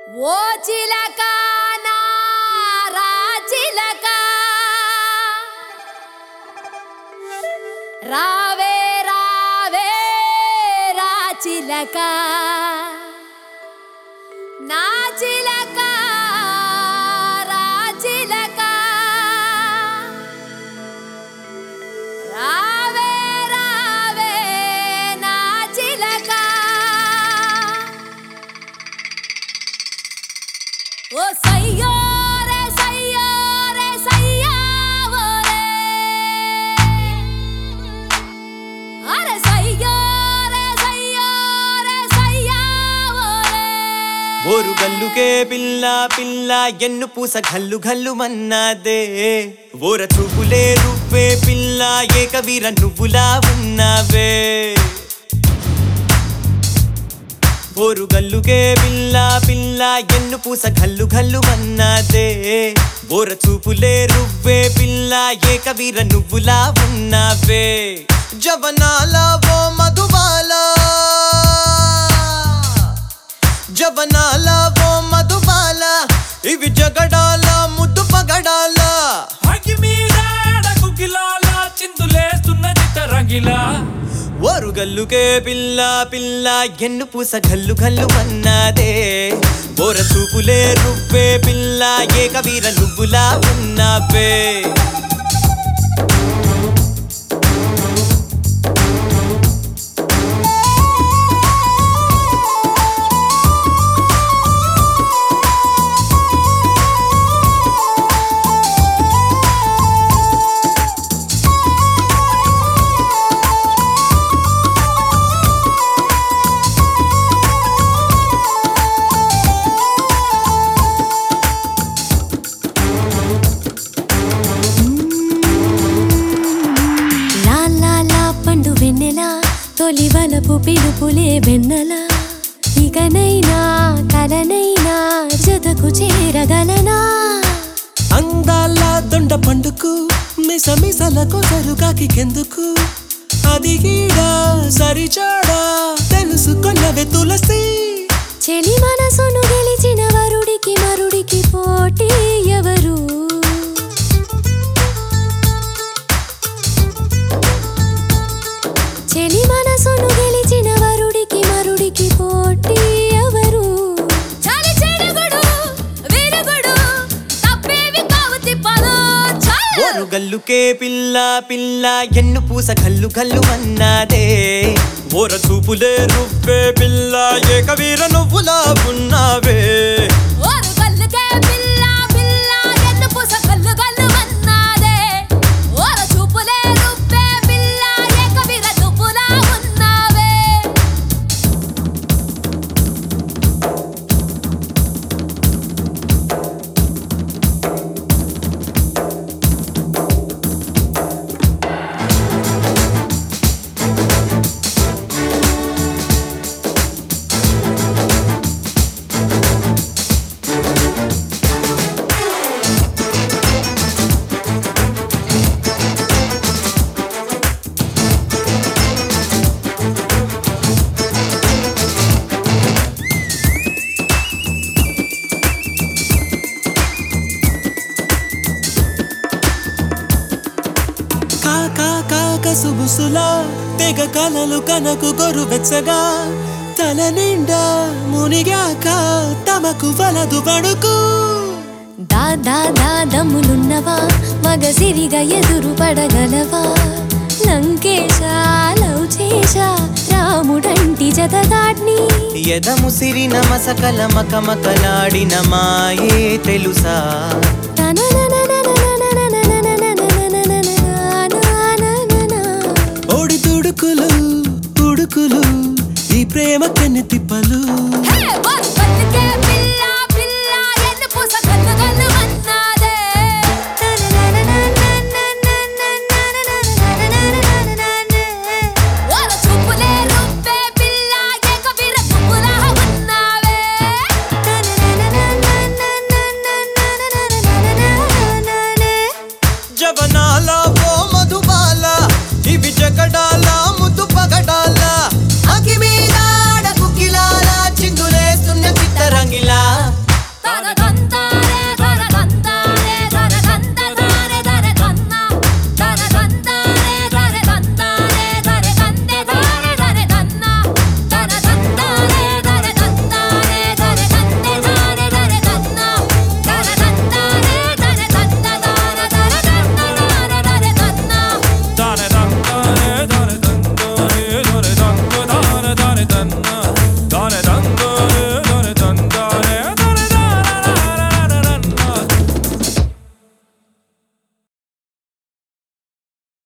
ఓ చిలక నా రాచిలక రావే రావే రాచిలక నా చిలక రాచిలక రావే రావే నా చిలక ఓ సయ్యోరే సయ్యోరే సయ్యావోరే అరే సయ్యోరే సయ్యోరే సయ్యావోరే ఓరు గల్లుకే పిల్ల పిల్ల ఎన్ను పూస గల్లు గల్లు మన్నాదే ఓర చూపులే రువ్వే పిల్ల ఏకవీర నువ్వులా ఉన్నావే ఓరు గల్లుకే పిల్ల పిల్ల ఎన్ను పూస గల్లు గల్లు మన్నాదే ఓర చూపులే రువ్వే పిల్ల ఏకవీర నువ్వులా ఉన్నావే జవనాల ఓ మధుబాలా జవనాల ఓ మధుబాల ఇవి జగడాల ముద్దు పగడాల అగ్గి మీద కుకిలాల చిందులేస్తున్న చిత్త రంగిలా ఓరుగల్లుకే పిల్ల పిల్ల ఎన్ను పూస గల్లు గల్లు అన్నదే బోర చూపులే రువ్వే పిల్ల ఏకవీర నువ్వులా ఉన్నావే లా లా లా పండు వెన్నెల తొలి వలపు పిలుపులే వెన్నెల ఇకనైనా కలనైనా జతకు చేరగలనా అందాల దొండ పండుకు మిస మిసల కొసరుగాకి కెందుకు అది గీడా సరిచాడా తెలుసుకొన్నవే తులసి చెలి మనసును గెలిచిన వరుడికి మరుడికి పోటీ ఎవరు చెలి మనసును గెలిచిన వరుడికి మరుడికి పోటీ ఎవరు చలి చెడుగుడు విరుగుడు తప్పేవి కావు తిప్పలు ఓరు గల్లుకే పిల్ల పిల్ల ఎన్ను పూస గల్లు గల్లు అన్నదే ఓర చూపులే రువ్వే పిల్ల ఏకవీర నువ్వులా ఉన్నావే ఓరు గల్లుకే పిల్ల పిల్ల ఎన్ను పూస గల్లు గల్లు అన్నాదే ఓర చూపులే రుబ్బే పిల్ల ఏకవీర నువ్వులా ఉన్నావే కాకా కాక సుబుసులా తెగ కలలు కనకు గొరు వెచ్చగా తల నిండా మునిగాక తమకు వలదు పడుకు దా దా దా దమ్ములున్నవా మగ సిరిగా ఎదురు పడగలవా లంకేశ లవ్ చేశ రాముడంటి జతదాడ్ని ఎద ముసిరిన మసకల మకమకలాడిన మాయే తెలుసా ఓడి తుడుకులు ఉడుకులు ఈ ప్రేమ కన్ని తిప్పలు పిల్ల